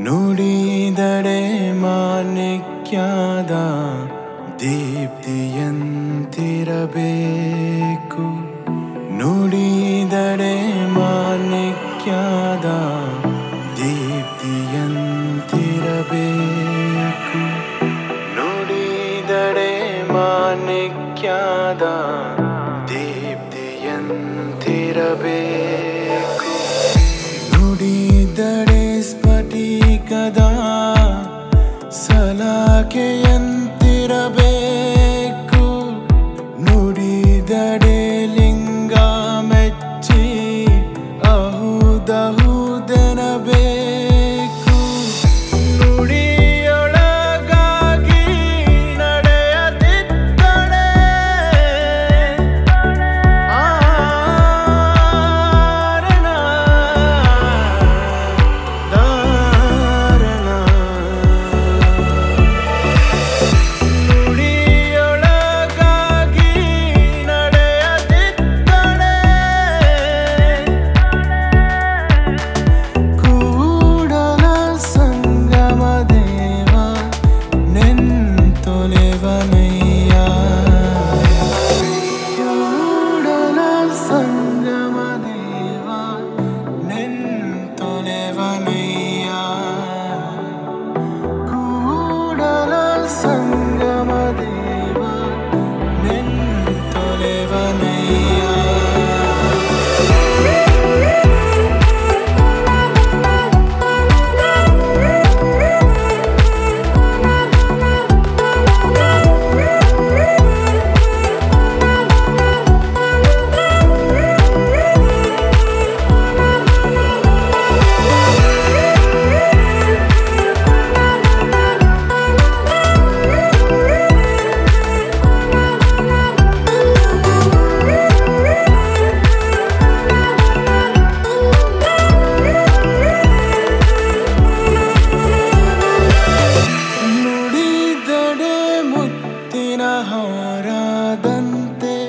ನುಡಿದಡೆ ಮಾಣಿಕ್ಯದ ದೀಪ್ತಿಯಂತಿರಬೇಕು ನುಡಿದಡೆ ಮಾಣಿಕ್ಯದ ದೀಪ್ತಿಯಂತಿರಬೇಕು ನುಡಿದಡೆ ಮಾಣಿಕ್ಯದ ದೀಪ್ತಿಯಂತಿರಬೇಕು ನುಡಿದಡೆ ಸ್ಫಟಿಕದ ಸಲಾಕೆಯಂತಿರಬೇಕು ನುಡಿದಡೆ ಲಿಂಗ ಮೆಚ್ಚಿ ಅಹುದಹುದೆನಬೇಕು ನುಡಿಯೊಳಗಾಗಿ ನಡೆಯದಿದ್ದಳೆ ಆರಣ ಧಾರಣ ನುಡಿಯೊಳಗಾಗಿ ನಡೆಯದಿದ್ದಳೆ ಕೂಡಲ ಸಂಗಮ ದೇವ ನೆಂತೊಲೆವನಯ್ಯ ಕೂಡಲ ಸಂಗಮ ದೇವ ನೆಂತೊಲೆವನಯ್ಯ ಕೂಡಲ ಸಂಗಮ ದೇವ ನೆಂತೊಲೆವನಯ್ಯ ನುಡಿದಡೆ ಮುತ್ತಿನ ಹಾರದಂತೆ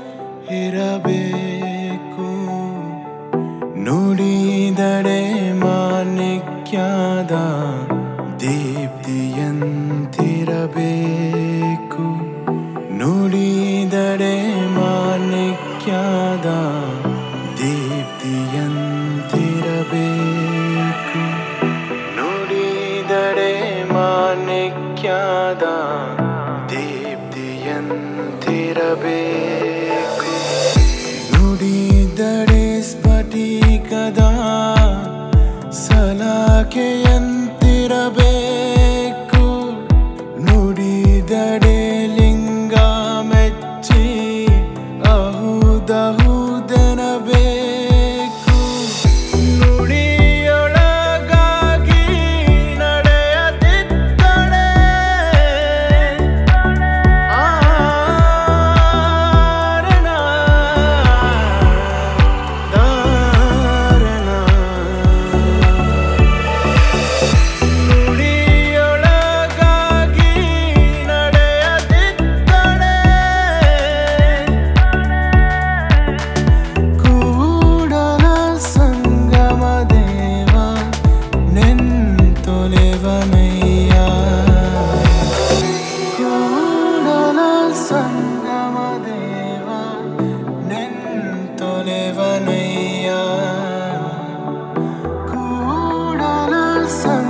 ಇರಬೇಕು ನುಡಿದಡೆ ಮಾಣಿಕ್ಯದ ದೀಪ್ತಿಯಂತಿರಬೇಕು ನುಡಿದಡೆ ಮಾಣಿಕ್ಯದ ದೀಪ್ತಿಯಂತಿರಬೇಕು ನುಡಿದಡೆ ಮಾಣಿಕ್ಯದ ದೀಪ್ತಿಯಂತಿರಬೇಕು ನುಡಿದಡೆ ಸ್ಫಟಿಕದ ಸಲಾಕೆಯಂತಿರಬೇಕು ನುಡಿದಡೆ ಲಿಂಗ ಮೆಚ್ಚಿ ಅಹುದಹುದೆನಬೇಕು ನುಡಿಯೊಳಗಾಗಿ ನಡೆಯದಿದ್ದಳೆ ಆರಣ ಧಾರಣ ನುಡಿಯೊಳಗಾಗಿ ನಡೆಯದಿದ್ದಳೆ ಕೂಡಲ ಸಂಗಮ ದೇವ ನೆಂತೊಲೆವನಯ್ಯ ಕೂಡಲ ಸಂಗಮ ದೇವ ನೆಂತೊಲೆವನಯ್ಯ ಕೂಡಲ ಸಂಗಮ